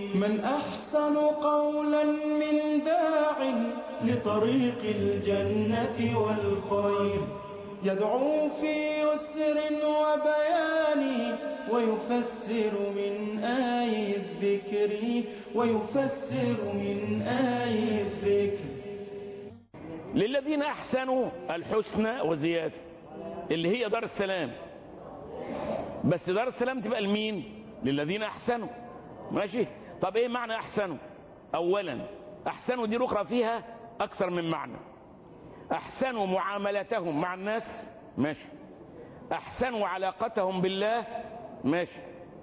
من أحسن قولا من داع لطريق الجنة والخير يدعو في يسر وبيان ويفسر من آي الذكر ويفسر من آي الذكر للذين احسنوا الحسنى وزياده اللي هي دار السلام بس دار السلام تبقى لمين للذين احسنوا ماشي طب ايه معنى احسنوا اولا احسنوا دي اخرى فيها اكثر من معنى احسنوا معاملتهم مع الناس ماشي احسنوا علاقتهم بالله ماشي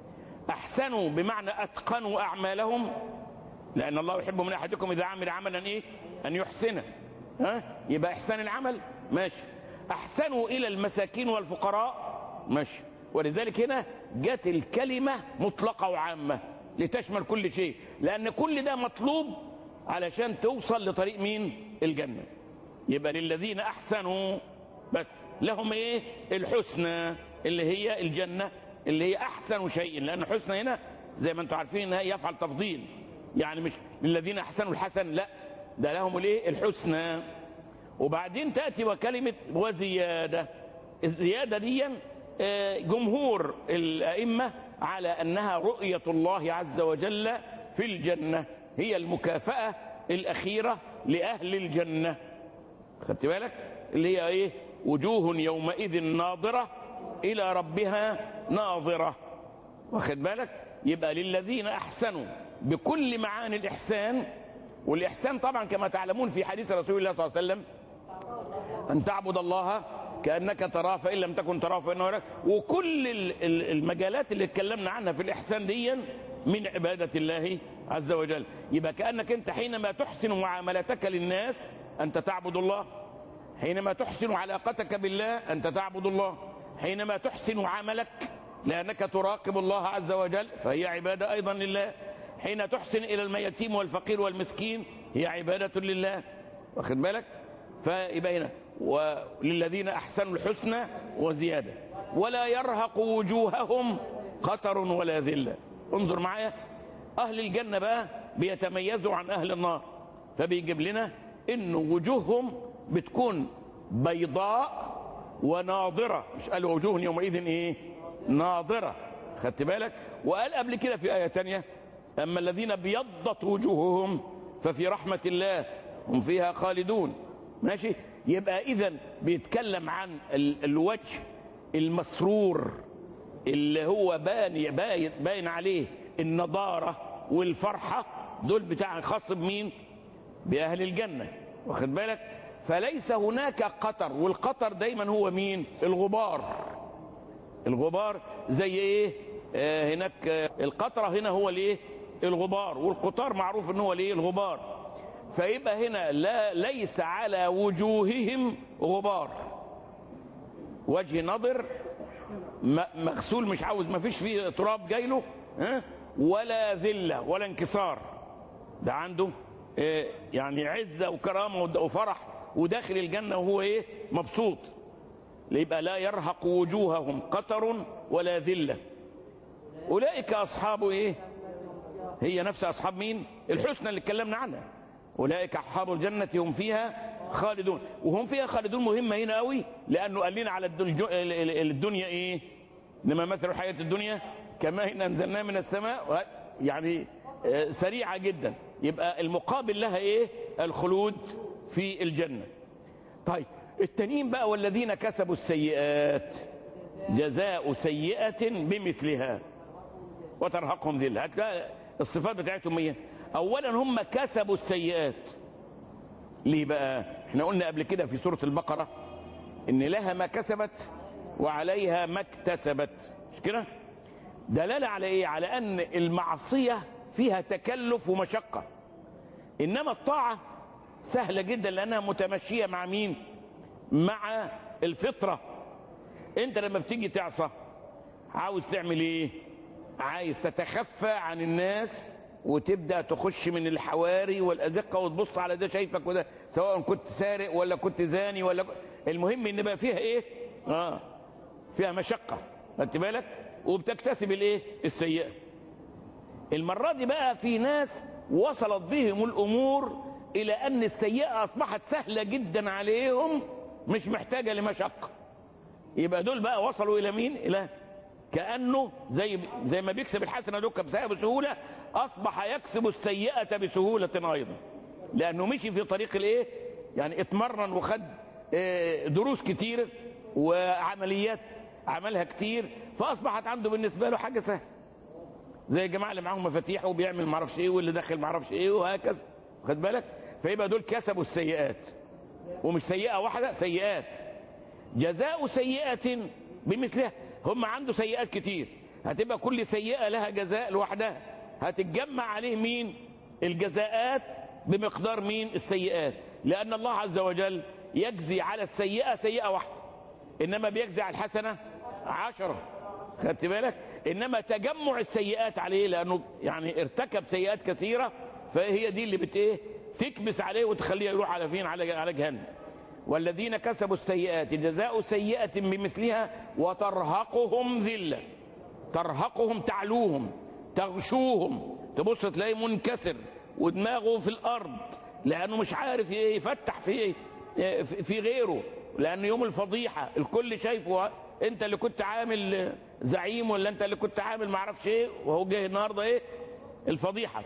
احسنوا بمعنى اتقنوا اعمالهم لان الله يحب من احدكم اذا عمل عملا ايه ان يحسنه ها يبقى احسان العمل ماشي احسنوا الى المساكين والفقراء ماشي ولذلك هنا جت الكلمه مطلقه وعامه لتشمل كل شيء لان كل ده مطلوب علشان توصل لطريق مين الجنه يبقى للذين احسنوا بس لهم ايه الحسنى اللي هي الجنه اللي هي احسن شيء لان حسنى هنا زي ما انتم عارفين انها يفعل تفضيل يعني مش للذين احسنوا الحسن لا ده لهم الايه الحسنى وبعدين تاتي وكلمه وزياده الزياده دي آه، جمهور الائمه على انها رؤيه الله عز وجل في الجنه هي المكافاه الاخيره لاهل الجنه خدت بالك اللي هي ايه وجوه يومئذ ناظره الى ربها ناظره واخد بالك يبقى للذين احسنوا بكل معاني الاحسان والاحسان طبعا كما تعلمون في حديث رسول الله صلى الله عليه وسلم ان تعبد الله كانك تراه فان لم تكن تراه فانه يراك وكل ال- ال- المجالات اللي اتكلمنا عنها في الاحسان دي من عباده الله عز وجل يبقى كانك انت حينما تحسن معاملتك للناس انت تعبد الله حينما تحسن علاقتك بالله انت تعبد الله حينما تحسن عملك لانك تراقب الله عز وجل فهي عباده ايضا لله حين تحسن الى اليتيم والفقير والمسكين هي عباده لله واخد بالك فيبقى هنا وللذين احسنوا الحسنى وزياده ولا يرهق وجوههم قطر ولا ذله انظر معايا اهل الجنه بقى بيتميزوا عن اهل النار فبيجيب لنا ان وجوههم بتكون بيضاء وناظره مش قال وجوه يومئذ ايه ناظره خدت بالك وقال قبل كده في ايه تانية اما الذين ابيضت وجوههم ففي رحمه الله هم فيها خالدون ماشي يبقى اذا بيتكلم عن ال- الوجه المسرور اللي هو باين باين باين عليه النضاره والفرحه دول بتاع خاص بمين باهل الجنه واخد بالك فليس هناك قطر والقطر دايما هو مين الغبار الغبار زي ايه آه هناك آه القطره هنا هو الايه الغبار والقطار معروف ان هو الايه الغبار فيبقى هنا لا ليس على وجوههم غبار وجه نضر م- مغسول مش عاوز ما فيش فيه تراب جاي له ها ولا ذله ولا انكسار ده عنده إيه يعني عزه وكرامه ود- وفرح وداخل الجنه وهو ايه مبسوط يبقى لا يرهق وجوههم قطر ولا ذله اولئك اصحاب ايه هي نفس اصحاب مين الحسنى اللي اتكلمنا عنها اولئك اصحاب الجنه هم فيها خالدون وهم فيها خالدون مهمه هنا قوي لانه قال لنا على الدل- الج- ال- ال- الدنيا ايه انما مثل الحياه الدنيا كما إن انزلناه من السماء و- يعني آه، سريعه جدا يبقى المقابل لها ايه الخلود في الجنه طيب التانيين بقى والذين كسبوا السيئات جزاء سيئه بمثلها وترهقهم ذله هتلاقي الصفات بتاعتهم ايه اولا هم كسبوا السيئات ليه بقى احنا قلنا قبل كده في سوره البقره ان لها ما كسبت وعليها ما اكتسبت مش كده دلاله على ايه على ان المعصيه فيها تكلف ومشقه انما الطاعه سهله جدا لانها متمشيه مع مين مع الفطره انت لما بتيجي تعصى عاوز تعمل ايه عايز تتخفى عن الناس وتبدا تخش من الحواري والازقه وتبص على ده شايفك وده سواء كنت سارق ولا كنت زاني ولا المهم ان بقى فيها ايه اه فيها مشقه خدت بالك وبتكتسب الايه السيئه المرة دي بقى في ناس وصلت بهم الأمور إلى أن السيئة أصبحت سهلة جدا عليهم مش محتاجة لمشقة يبقى دول بقى وصلوا إلى مين؟ إلى كأنه زي زي ما بيكسب الحسنة دوكا بسهولة أصبح يكسب السيئة بسهولة أيضا لأنه مشي في طريق الإيه؟ يعني اتمرن وخد آه، دروس كتير وعمليات عملها كتير فأصبحت عنده بالنسبة له حاجة سهلة زي الجماعه اللي معاهم مفاتيح وبيعمل معرفش ايه واللي داخل معرفش ايه وهكذا خد بالك فيبقى دول كسبوا السيئات ومش سيئه واحده سيئات جزاء سيئه بمثلها هم عنده سيئات كتير هتبقى كل سيئه لها جزاء لوحدها هتتجمع عليه مين الجزاءات بمقدار مين السيئات لان الله عز وجل يجزي على السيئه سيئه واحده انما بيجزي على الحسنه عشره خدت بالك انما تجمع السيئات عليه لانه يعني ارتكب سيئات كثيره فهي دي اللي بت ايه تكبس عليه وتخليه يروح على فين على على جهنم والذين كسبوا السيئات جزاء سيئه بمثلها وترهقهم ذله ترهقهم تعلوهم تغشوهم تبص تلاقيه منكسر ودماغه في الارض لانه مش عارف ايه يفتح في إيه في غيره لان يوم الفضيحه الكل شايفه انت اللي كنت عامل زعيم ولا انت اللي كنت عامل معرفش ايه وهو جاي النهارده ايه الفضيحه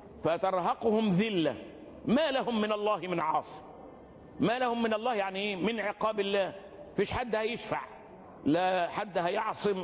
فترهقهم ذله ما لهم من الله من عاصم ما لهم من الله يعني ايه من عقاب الله فيش حد هيشفع لا حد هيعصم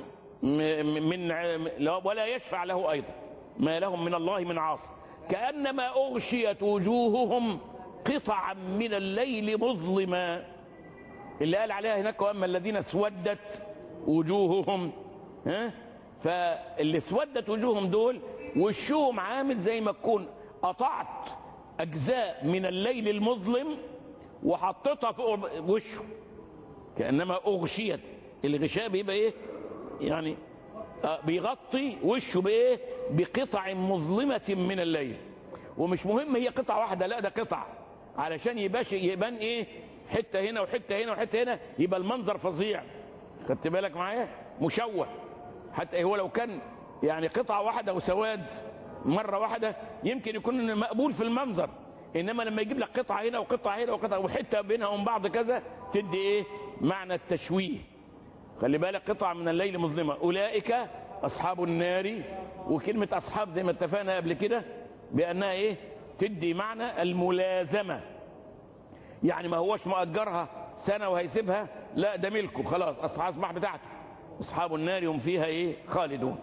من ولا يشفع له ايضا ما لهم من الله من عاصم كانما اغشيت وجوههم قطعا من الليل مظلما اللي قال عليها هناك واما الذين اسودت وجوههم ها فاللي اسودت وجوههم دول وشهم عامل زي ما تكون قطعت اجزاء من الليل المظلم وحطيتها فوق وشه كانما اغشيت الغشاء بيبقى ايه يعني بيغطي وشه بايه بقطع مظلمه من الليل ومش مهم هي قطعه واحده لا ده قطع علشان يباش يبان ايه حته هنا وحته هنا وحته هنا يبقى المنظر فظيع خدت بالك معايا مشوه حتى هو لو كان يعني قطعه واحده وسواد مره واحده يمكن يكون مقبول في المنظر انما لما يجيب لك قطعه هنا وقطعه هنا وقطعه وحته بينها وبين بعض كذا تدي ايه معنى التشويه خلي بالك قطعه من الليل مظلمه اولئك اصحاب النار وكلمه اصحاب زي ما اتفقنا قبل كده بانها ايه تدي معنى الملازمه يعني ما هوش مؤجرها سنه وهيسيبها لا ده ملكه خلاص اصبح بتاعته اصحاب النار هم فيها ايه خالدون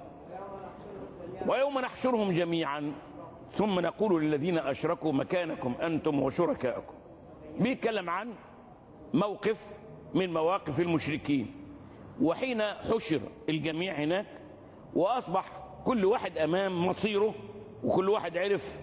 ويوم نحشرهم جميعا ثم نقول للذين اشركوا مكانكم انتم وشركاءكم بيتكلم عن موقف من مواقف المشركين وحين حشر الجميع هناك واصبح كل واحد امام مصيره وكل واحد عرف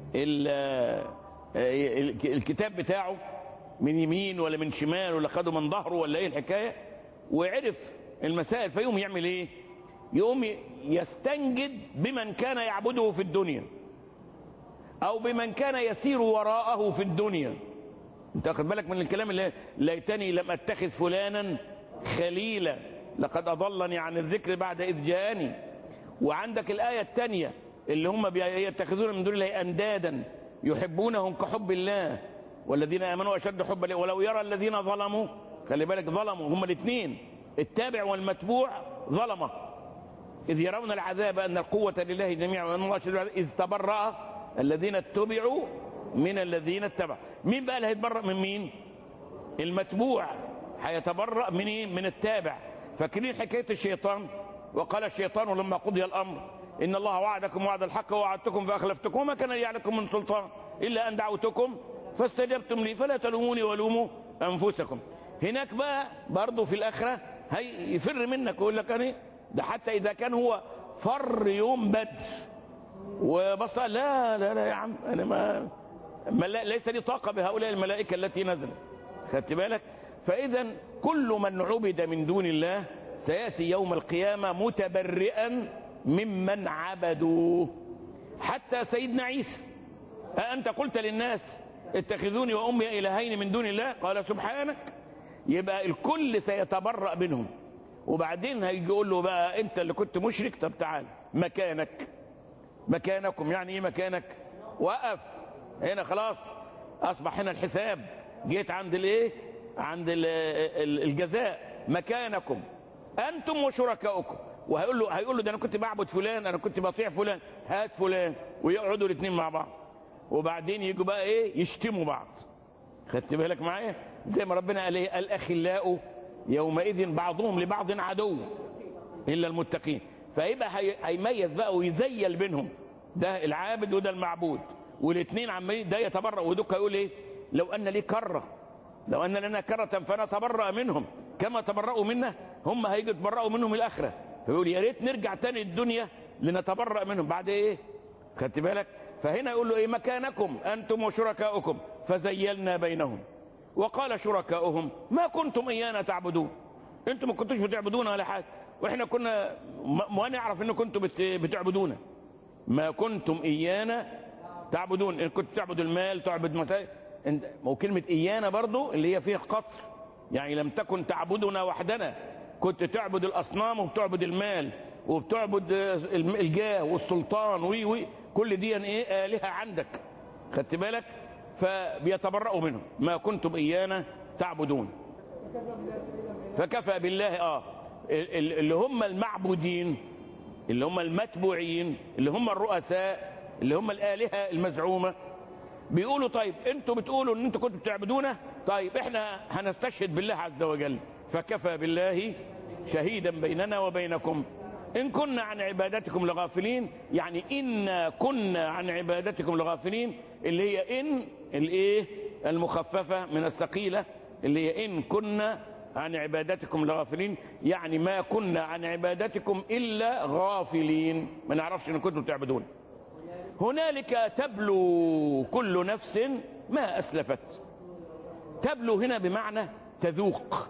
الكتاب بتاعه من يمين ولا من شمال ولا خده من ظهره ولا ايه الحكايه وعرف المسائل فيقوم يعمل ايه يقوم يستنجد بمن كان يعبده في الدنيا او بمن كان يسير وراءه في الدنيا انت واخد بالك من الكلام اللي ليتني لم اتخذ فلانا خليلا لقد اضلني عن الذكر بعد اذ جاءني وعندك الايه الثانيه اللي هم يتخذون من دون الله اندادا يحبونهم كحب الله والذين امنوا اشد حبا لله ولو يرى الذين ظلموا خلي بالك ظلموا هم الاثنين التابع والمتبوع ظلمه اذ يرون العذاب ان القوه لله جميعا وان الله شديد اذ تبرأ الذين اتبعوا من الذين اتبعوا مين بقى اللي هيتبرأ من مين المتبوع هيتبرأ من ايه من التابع فاكرين حكايه الشيطان وقال الشيطان لما قضي الامر ان الله وعدكم وعد الحق ووعدتكم فاخلفتكم وما كان لي عليكم من سلطان الا ان دعوتكم فاستجبتم لي فلا تلوموني ولوموا انفسكم هناك بقى برضه في الاخره هي يفر منك ويقول لك انا ده حتى اذا كان هو فر يوم بدر وبص لا لا لا يا عم انا ما, ما ليس لي طاقه بهؤلاء الملائكه التي نزلت خدت بالك فاذا كل من عبد من دون الله سياتي يوم القيامه متبرئا ممن عبدوه حتى سيدنا عيسى أأنت قلت للناس اتخذوني وأمي إلهين من دون الله قال سبحانك يبقى الكل سيتبرأ منهم وبعدين هيجي يقول له بقى أنت اللي كنت مشرك طب تعال مكانك مكانكم يعني ايه مكانك وقف هنا خلاص اصبح هنا الحساب جيت عند الايه عند ال- ال- الجزاء مكانكم انتم وشركاؤكم وهيقول له هيقول له ده انا كنت بعبد فلان انا كنت بطيع فلان هات فلان ويقعدوا الاثنين مع بعض وبعدين يجوا بقى ايه يشتموا بعض خدت بالك معايا زي ما ربنا قال ايه الاخلاء يومئذ بعضهم لبعض عدو الا المتقين فيبقى هي- هيميز بقى ويزيل بينهم ده العابد وده المعبود والاثنين عمالين ده يتبرأ ودوك يقول ايه لو ان لي كره لو ان لنا كره فنتبرأ منهم كما تبرأوا منا هم هيجوا يتبرأوا منهم الاخره فيقول يا ريت نرجع تاني الدنيا لنتبرأ منهم بعد ايه خدت بالك فهنا يقول له ايه مكانكم انتم وشركاؤكم فزيلنا بينهم وقال شركاؤهم ما كنتم ايانا تعبدون انتم ما كنتوش بتعبدونا ولا حاجه واحنا كنا م- ما نعرف ان كنتم بت- بتعبدونا ما كنتم ايانا تعبدون ان كنت تعبد المال تعبد مثلا انت وكلمه ايانا برضو اللي هي فيها قصر يعني لم تكن تعبدنا وحدنا كنت تعبد الاصنام وبتعبد المال وبتعبد آه، الم- الجاه والسلطان وي وي كل دي ايه الهه عندك خدت بالك فبيتبرأوا منهم ما كنتم ايانا تعبدون فكفى بالله اه ال- ال- اللي هم المعبودين اللي هم المتبوعين اللي هم الرؤساء اللي هم الآلهة المزعومة بيقولوا طيب انتوا بتقولوا ان انتوا كنتوا بتعبدونا طيب احنا هنستشهد بالله عز وجل فكفى بالله شهيدا بيننا وبينكم ان كنا عن عبادتكم لغافلين يعني إنا كنا عن عبادتكم لغافلين اللي هي ان الايه المخففة من الثقيلة اللي هي ان كنا عن عبادتكم لغافلين يعني ما كنا عن عبادتكم الا غافلين ما نعرفش ان كنتم تعبدون هنالك تبلو كل نفس ما اسلفت تبلو هنا بمعنى تذوق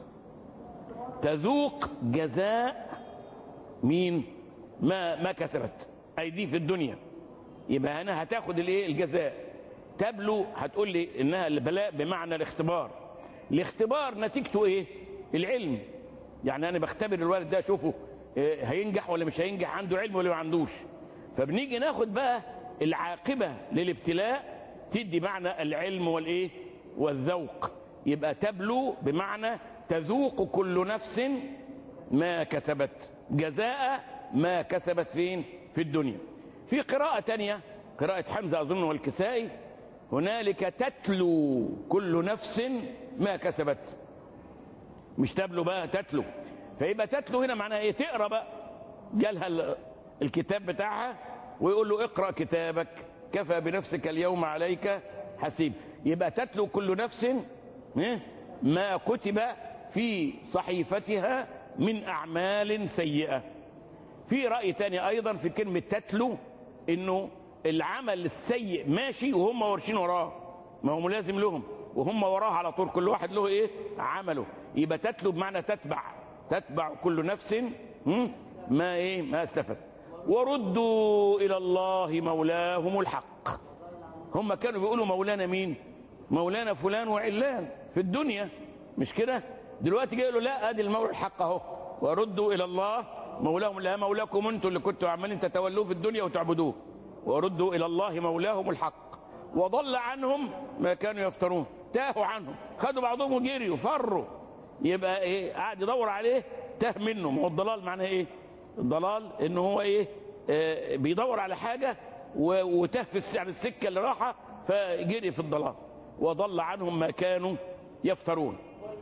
تذوق جزاء مين ما ما كسبت ايدي في الدنيا يبقى هنا هتاخد الايه الجزاء تبلو هتقول لي انها البلاء بمعنى الاختبار الاختبار نتيجته ايه العلم يعني انا بختبر الولد ده اشوفه إيه، هينجح ولا مش هينجح عنده علم ولا ما عندوش فبنيجي ناخد بقى العاقبه للابتلاء تدي معنى العلم والايه والذوق يبقى تبلو بمعنى تذوق كل نفس ما كسبت جزاء ما كسبت فين في الدنيا في قراءة تانية قراءة حمزة أظن والكسائي هنالك تتلو كل نفس ما كسبت مش تبلو بقى تتلو فيبقى تتلو هنا معناها ايه تقرا بقى جالها ال- الكتاب بتاعها ويقول له اقرا كتابك كفى بنفسك اليوم عليك حسيب يبقى تتلو كل نفس إيه؟ ما كتب في صحيفتها من اعمال سيئه في راي تاني ايضا في كلمه تتلو انه العمل السيء ماشي وهم وارشين وراه ما هو ملازم لهم وهم وراه على طول كل واحد له ايه عمله يبقى تتلو بمعنى تتبع تتبع كل نفس هم؟ ما ايه ما اسلفت وردوا الى الله مولاهم الحق هم كانوا بيقولوا مولانا مين مولانا فلان وعلان في الدنيا مش كده دلوقتي جاي له لا ادي المولى الحق اهو وردوا الى الله مولاهم لا مولاكم انتوا اللي كنتوا عمالين تتولوه في الدنيا وتعبدوه وردوا الى الله مولاهم الحق وضل عنهم ما كانوا يفترون تاهوا عنهم خدوا بعضهم وجريوا فروا يبقى ايه قاعد يدور عليه تاه منه ما هو الضلال معناه ايه الضلال ان هو ايه آه بيدور على حاجه و- وتاه في الس- يعني السكه اللي راحه فجري في الضلال وضل عنهم ما كانوا يفترون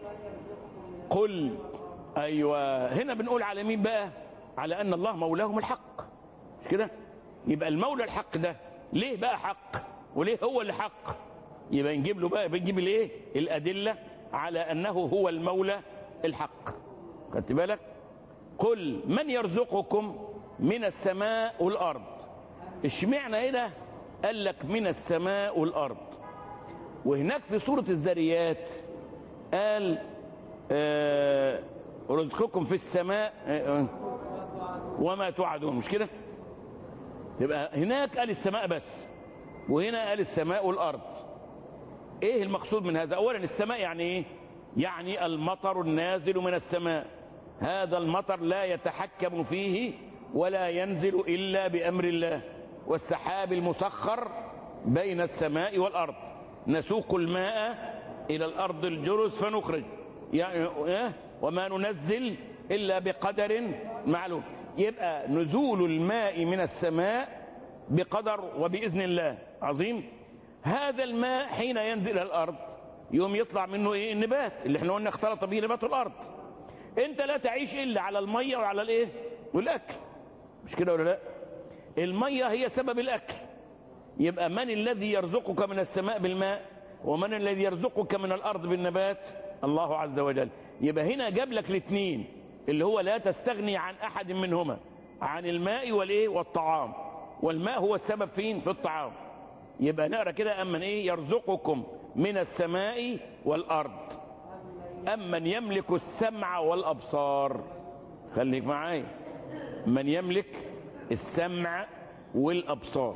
قل ايوه هنا بنقول على مين بقى على ان الله مولاهم الحق مش كده يبقى المولى الحق ده ليه بقى حق وليه هو اللي حق يبقى نجيب له بقى بنجيب الايه الادله على انه هو المولى الحق خدت بالك قل من يرزقكم من السماء والارض اشمعنى ايه ده قال لك من السماء والارض وهناك في سوره الذريات قال آه رزقكم في السماء آه وما توعدون مش كده يبقى هناك قال السماء بس وهنا قال السماء والارض ايه المقصود من هذا اولا السماء يعني ايه يعني المطر النازل من السماء هذا المطر لا يتحكم فيه ولا ينزل الا بامر الله والسحاب المسخر بين السماء والأرض نسوق الماء إلى الأرض الجرز فنخرج يعني إيه؟ وما ننزل إلا بقدر معلوم يبقى نزول الماء من السماء بقدر وبإذن الله عظيم هذا الماء حين ينزل إلى الأرض يوم يطلع منه إيه النبات اللي احنا قلنا اختلط به نبات الأرض انت لا تعيش إلا على المية وعلى الإيه والأكل مش كده ولا لا المية هي سبب الأكل يبقى من الذي يرزقك من السماء بالماء ومن الذي يرزقك من الأرض بالنبات الله عز وجل يبقى هنا جاب لك الاثنين اللي هو لا تستغني عن أحد منهما عن الماء والإيه والطعام والماء هو السبب فين في الطعام يبقى نقرا كده أمن إيه يرزقكم من السماء والأرض أمن يملك السمع والأبصار خليك معايا من يملك السمع والأبصار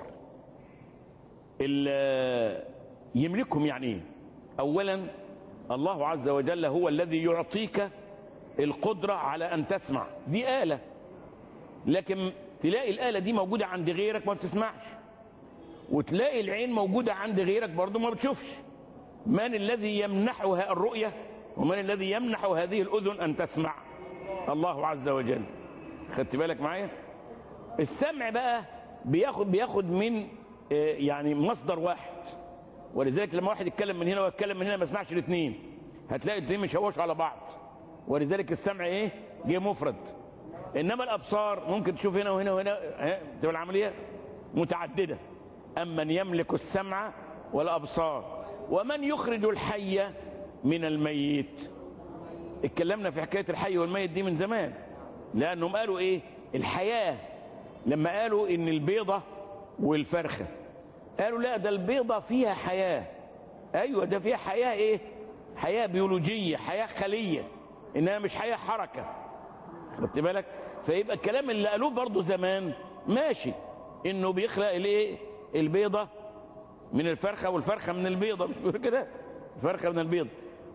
ال- يملكهم يعني ايه اولا الله عز وجل هو الذي يعطيك القدرة على أن تسمع دي آلة لكن تلاقي الآلة دي موجودة عند غيرك ما بتسمعش وتلاقي العين موجودة عند غيرك برضه ما بتشوفش من الذي يمنحها الرؤية ومن الذي يمنح هذه الأذن أن تسمع الله عز وجل خدت بالك معايا السمع بقى بياخد بياخد من آه، يعني مصدر واحد ولذلك لما واحد يتكلم من هنا ويتكلم من هنا ما يسمعش الاثنين هتلاقي الاثنين مش هوشوا على بعض ولذلك السمع ايه جه مفرد انما الابصار ممكن تشوف هنا وهنا وهنا ها، تبقى العمليه متعدده امن يملك السمع والابصار ومن يخرج الحي من الميت اتكلمنا في حكايه الحي والميت دي من زمان لانهم قالوا ايه الحياه لما قالوا ان البيضه والفرخه قالوا لا ده البيضه فيها حياه ايوه ده فيها حياه ايه حياه بيولوجيه حياه خليه انها مش حياه حركه خدت بالك فيبقى الكلام اللي قالوه برضه زمان ماشي انه بيخلق الايه البيضه من الفرخه والفرخه من البيضه مش بيقولوا كده الفرخه من البيض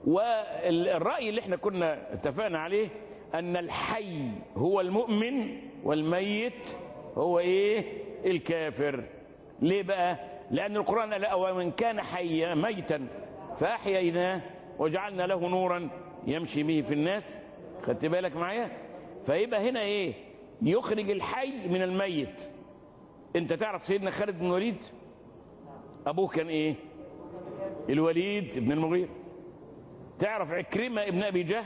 والراي اللي احنا كنا اتفقنا عليه ان الحي هو المؤمن والميت هو ايه الكافر ليه بقى لان القران قال ومن كان حيا ميتا فاحييناه وجعلنا له نورا يمشي به في الناس خدت بالك معايا فيبقى هنا ايه يخرج الحي من الميت انت تعرف سيدنا خالد بن الوليد ابوه كان ايه الوليد ابن المغيرة تعرف عكرمة ابن ابي جهل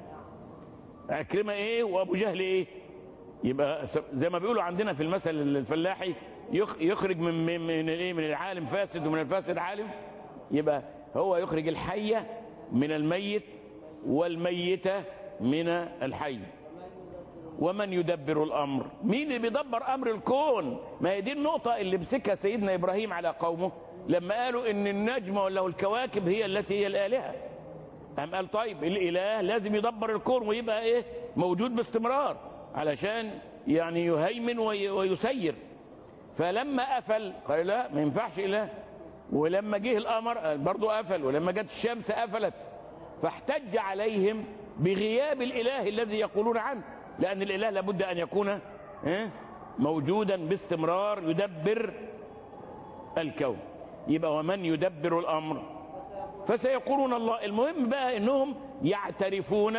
عكرمة ايه وابو جهل ايه يبقى س- زي ما بيقولوا عندنا في المثل الفلاحي يخ- يخرج من من من الايه من العالم فاسد ومن الفاسد عالم يبقى هو يخرج الحي من الميت والميت من الحي ومن يدبر الامر مين اللي بيدبر امر الكون ما هي دي النقطه اللي مسكها سيدنا ابراهيم على قومه لما قالوا ان النجم ولا الكواكب هي التي هي الالهه قام قال طيب الاله لازم يدبر الكون ويبقى ايه موجود باستمرار علشان يعني يهيمن وي- ويسير فلما قفل قال لا ما ينفعش اله ولما جه القمر قال برضه قفل ولما جت الشمس قفلت فاحتج عليهم بغياب الاله الذي يقولون عنه لان الاله لابد ان يكون ها، موجودا باستمرار يدبر الكون يبقى ومن يدبر الامر فسيقولون الله المهم بقى انهم يعترفون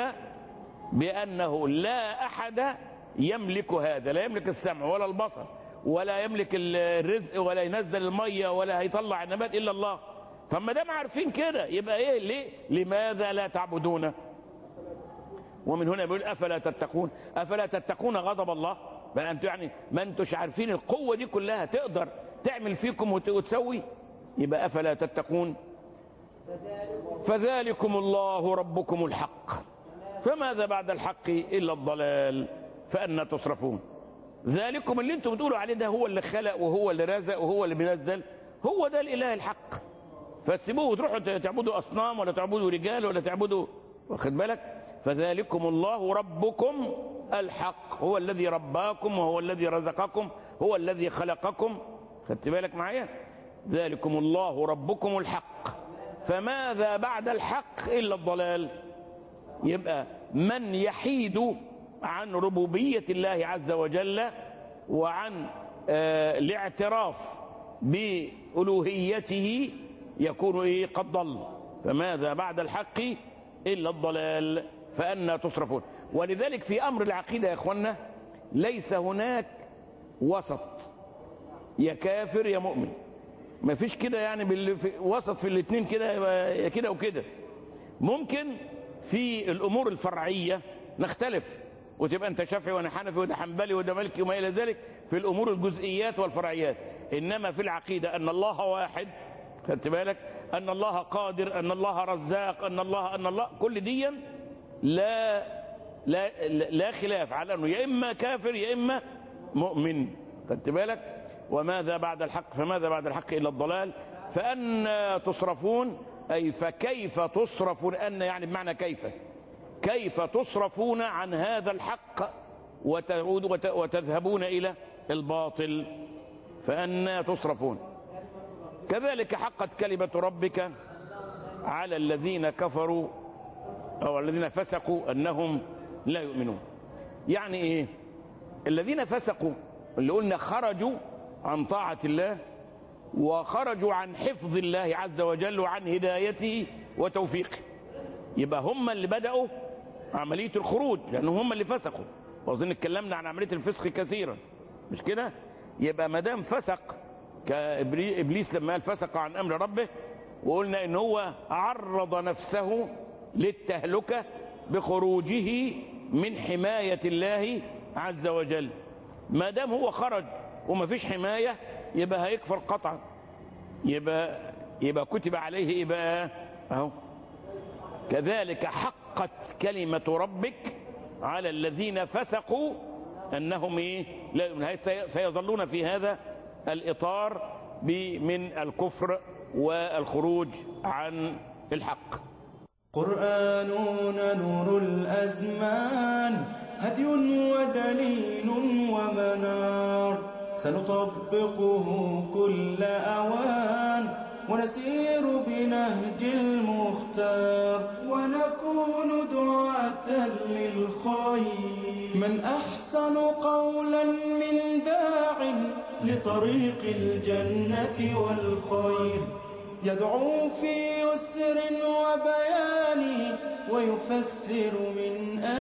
بانه لا احد يملك هذا لا يملك السمع ولا البصر ولا يملك الرزق ولا ينزل الميه ولا هيطلع النبات الا الله طب ما دام عارفين كده يبقى ايه ليه لماذا لا تعبدونه ومن هنا بيقول افلا تتقون افلا تتقون غضب الله بقى انتوا يعني ما انتوش عارفين القوه دي كلها تقدر تعمل فيكم وت- وتسوي يبقى افلا تتقون فذلكم الله ربكم الحق فماذا بعد الحق الا الضلال فأنا تصرفون ذلكم اللي انتم بتقولوا عليه ده هو اللي خلق وهو اللي رزق وهو اللي بينزل هو ده الاله الحق فتسيبوه وتروحوا تعبدوا اصنام ولا تعبدوا رجال ولا تعبدوا واخد بالك فذلكم الله ربكم الحق هو الذي رباكم وهو الذي رزقكم هو الذي خلقكم خدت بالك معايا ذلكم الله ربكم الحق فماذا بعد الحق الا الضلال يبقى من يحيد عن ربوبيه الله عز وجل وعن آه الاعتراف بألوهيته يكون إيه قد ضل فماذا بعد الحق إلا الضلال فأنا تصرفون ولذلك في أمر العقيدة يا إخوانا ليس هناك وسط يا كافر يا مؤمن ما فيش كده يعني بال... في وسط في الاثنين كده يبقى يا كده وكده ممكن في الامور الفرعيه نختلف وتبقى انت شافعي وانا حنفي وده حنبلي وده مالكي وما الى ذلك في الامور الجزئيات والفرعيات انما في العقيده ان الله واحد خدت بالك ان الله قادر ان الله رزاق ان الله ان الله كل ديا لا لا لا خلاف على انه يا اما كافر يا اما مؤمن خدت بالك وماذا بعد الحق فماذا بعد الحق الا الضلال فأنا تصرفون اي فكيف تصرفون ان يعني بمعنى كيف كيف تصرفون عن هذا الحق وتعود وت- وتذهبون الى الباطل فأنا تصرفون كذلك حقت كلمة ربك على الذين كفروا أو الذين فسقوا أنهم لا يؤمنون يعني إيه الذين فسقوا اللي قلنا خرجوا عن طاعة الله وخرجوا عن حفظ الله عز وجل وعن هدايته وتوفيقه يبقى هم اللي بدأوا عملية الخروج لأنهم هم اللي فسقوا وأظن اتكلمنا عن عملية الفسق كثيرا مش كده يبقى ما دام فسق كإبليس لما قال فسق عن أمر ربه وقلنا إن هو عرض نفسه للتهلكة بخروجه من حماية الله عز وجل ما دام هو خرج وما فيش حماية يبقى هيكفر قطعا يبقى يبقى كتب عليه ايه بقى اهو كذلك حقت كلمة ربك على الذين فسقوا انهم ايه لا يؤمنون. هي سي- سيظلون في هذا الاطار ب- من الكفر والخروج عن الحق قرآننا نور الأزمان هدي ودليل ومنار سنطبقه كل أوان ونسير بنهج المختار ونكون دعاة للخير من أحسن قولا من داع لطريق الجنة والخير يدعو في يسر وبيان ويفسر من